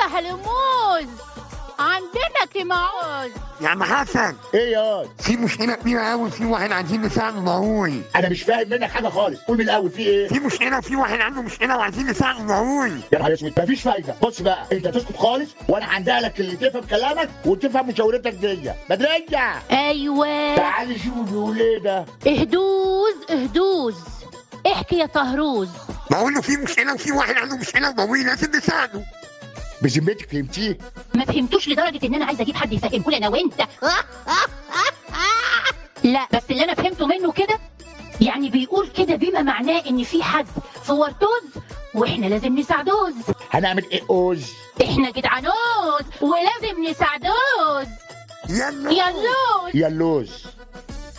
يلا هلموز عندنا كيماوز يا عم حسن ايه يا في مشكله كبيره قوي في واحد عايزين نساعده ضروري انا مش فاهم منك حاجه خالص قول من الاول في ايه في مشكله في واحد عنده مشكله وعايزين نساعده ضروري يا نهار اسود مفيش فايده بص بقى انت تسكت خالص وانا هندق لك اللي تفهم كلامك وتفهم مشاورتك دي بدريه ايوه تعالي شوفوا بيقول ايه ده اهدوز اهدوز احكي يا طهروز بقول له في مشكله وفي واحد عنده مشكله ضروري لازم نساعده بذمتك فهمتيه ما فهمتوش لدرجه ان انا عايزه اجيب حد يفهمه لي انا وانت لا بس اللي انا فهمته منه كده يعني بيقول كده بما معناه ان في حد في ورطوز واحنا لازم نساعدوز هنعمل ايه اوز احنا جدعانوز ولازم نساعدوز يلا يلوز يا اللوز